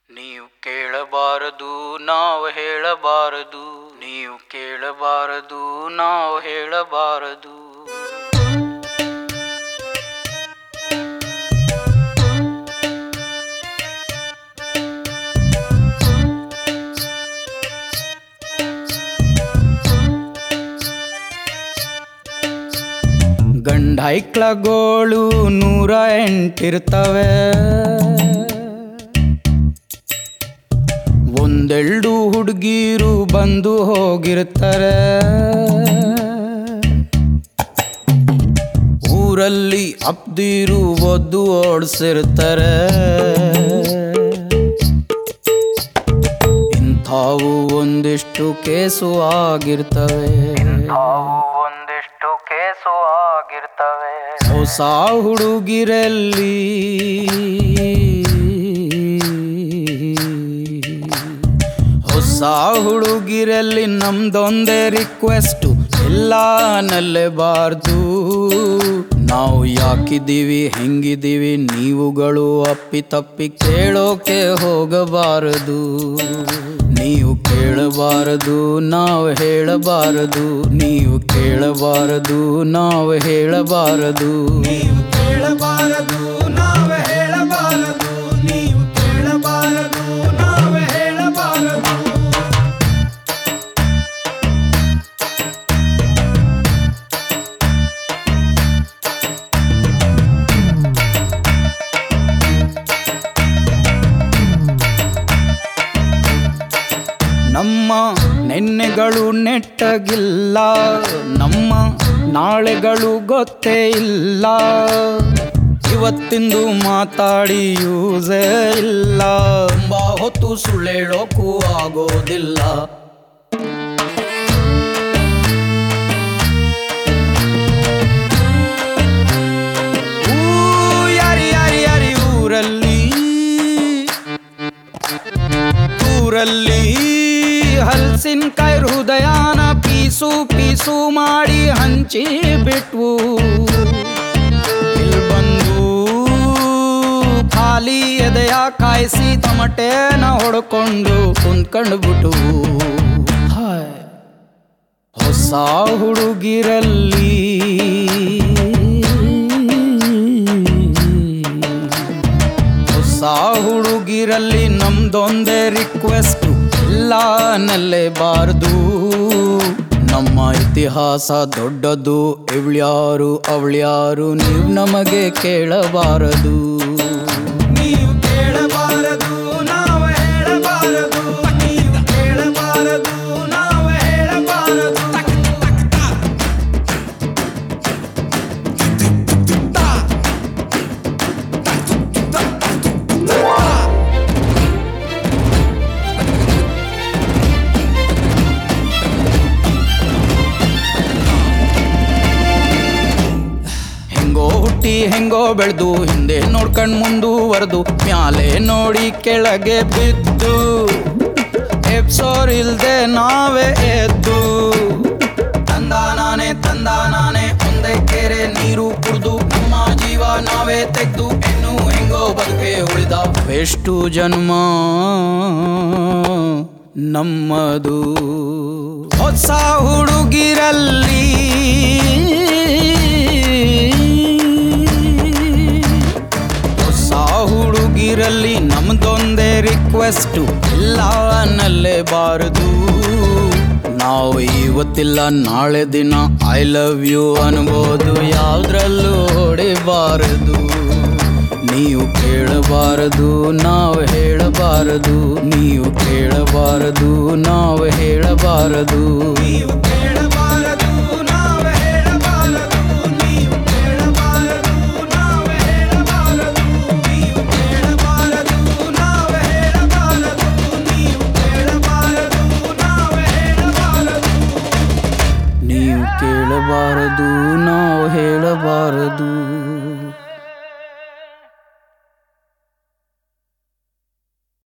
ನೀವು ಕೇಳಬಾರದು ನಾವು ಹೇಳಬಾರದು ನೀವು ಕೇಳಬಾರದು ನಾವು ಹೇಳಬಾರದು ಗಂಡ ಐಕ್ಳಗೋಳು ನೂರ ಎಂಟಿರ್ತವೆ ಒಂದೆರಡು ಹುಡುಗೀರು ಬಂದು ಹೋಗಿರ್ತಾರೆ ಊರಲ್ಲಿ ಅಪ್ದಿರು ಒದ್ದು ಓಡಿಸಿರ್ತಾರೆ ಇಂಥವು ಒಂದಿಷ್ಟು ಕೇಸು ಆಗಿರ್ತವೆ ಒಂದಿಷ್ಟು ಕೇಸು ಆಗಿರ್ತವೆ ಹೊಸ ಹುಡುಗಿರಲ್ಲಿ ಹೊಸ ಹುಡುಗಿರಲ್ಲಿ ನಮ್ದೊಂದೇ ರಿಕ್ವೆಸ್ಟು ಎಲ್ಲ ನಲ್ಲೇಬಾರ್ದು ನಾವು ಯಾಕಿದ್ದೀವಿ ಹೆಂಗಿದ್ದೀವಿ ನೀವುಗಳು ಅಪ್ಪಿ ತಪ್ಪಿ ಕೇಳೋಕೆ ಹೋಗಬಾರದು ನೀವು ಕೇಳಬಾರದು ನಾವು ಹೇಳಬಾರದು ನೀವು ಕೇಳಬಾರದು ನಾವು ಹೇಳಬಾರದು ನೀವು ಕೇಳಬಾರದು ನಾವೇ ಹೇಳಬಾರದು ನೀವು ಕೇಳಬಾರದು ನಾವೇ ಹೇಳಬಾರದು ನಮ್ಮ ನೆನ್ನೆಗಳು ನೆಟ್ಟಗಿಲ್ಲ ನಮ್ಮ ನಾಳೆಗಳು ಗೊತ್ತೇ ಇಲ್ಲ ಇವತ್ತಿಂದು ಮಾತಾಡಿ ಯೂಸೇ ಇಲ್ಲ ತುಂಬಾ ಹೊತ್ತು ಸುಳ್ಳೇಳೋಕ್ಕೂ ಆಗೋದಿಲ್ಲ ಊ, ಯಾರಿ ಯಾರಿ ಯಾರಿ ಊರಲ್ಲಿ ಊರಲ್ಲಿ ಹಲ್ಸಿನ್ಕಾಯಿ ಹೃದಯನ ಪೀಸು ಪೀಸು ಮಾಡಿ ಹಂಚಿ ಬಿಟ್ವು ಇಲ್ ಬಂದು ಖಾಲಿ ಎದೆಯ ಕಾಯಿಸಿ ತಮಟೆನ ಹೊಡ್ಕೊಂಡು ಕುಂತ್ಕೊಂಡು ಬಿಟ್ಟು ಹಾಯ್ ಹೊಸ ಹುಡುಗಿರಲ್ಲಿ ಹೊಸ ಹುಡುಗಿರಲ್ಲಿ ನಮ್ದೊಂದೇ ರಿಕ್ವೆಸ್ಟ್ ಇಲ್ಲ ನಲ್ಲೇಬಾರ್ದು ನಮ್ಮ ಇತಿಹಾಸ ದೊಡ್ಡದು ಇವಳ್ಯಾರು ಅವಳ್ಯಾರು ನೀವು ನಮಗೆ ಕೇಳಬಾರದು ನೀವು ಕೇಳಬಾರದು ನಾವೇ ಹೇಳಬಾರದು ನೀವು ಕೇಳಬಾರದು ನಾವೇ ಹೇಳಬಾರದು ಹೆಂಗೋ ಹುಟ್ಟಿ ಹೆಂಗೋ ಬೆಳೆದು ಹಿಂದೆ ನೋಡ್ಕಂಡ್ ಮುಂದುವರೆದು ಮ್ಯಾಲೆ ನೋಡಿ ಕೆಳಗೆ ಬಿದ್ದು ಎಪ್ಸೋರ್ ಇಲ್ದೆ ನಾವೇ ಎದ್ದು ತಂದ ನಾನೇ ತಂದ ನಾನೇ ಒಂದೇ ಕೆರೆ ನೀರು ಕುಡ್ದು ನಮ್ಮ ಜೀವ ನಾವೇ ತೆಗ್ದು ಇನ್ನು ಹೆಂಗೋ ಬದುಕೆ ಉಳಿದ ಎಷ್ಟು ಜನ್ಮ ನಮ್ಮದು ಹೊಸ ಹುಡುಗಿರಲ್ಲಿ ಹೊಸ ಹುಡುಗಿರಲ್ಲಿ ನಮ್ದೊಂದೇ ರಿಕ್ವೆಸ್ಟು ಇಲ್ಲ ನಲ್ಲೇಬಾರದು ನಾವು ಇವತ್ತಿಲ್ಲ ನಾಳೆ ದಿನ ಐ ಲವ್ ಯು ಅನ್ಬೋದು ಯಾವ್ದ್ರಲ್ಲೂ ಹೊಡಿಬಾರದು ನೀವು ಕೇಳಬಾರದು ನಾವು ಹೇಳಬಾರದು ನೀವು ಕೇಳಬಾರದು ನಾವು ಹೇಳಬಾರದು ನೀವು ಕೇಳಬಾರದು ನಾವೇ ಹೇಳಬಾರದು ನೀವು ಕೇಳಬಾರದು ನಾವೇ ಹೇಳಬಾರದು ನೀವು ಕೇಳಬಾರದು ನಾವೇ ಹೇಳಬಾರದು ನೀವು ಕೇಳಬಾರದು ನಾವೇ ಹೇಳಬಾರದು ನೀವು ಕೇಳಬಾರದು ನಾವು ಹೇಳಬಾರದು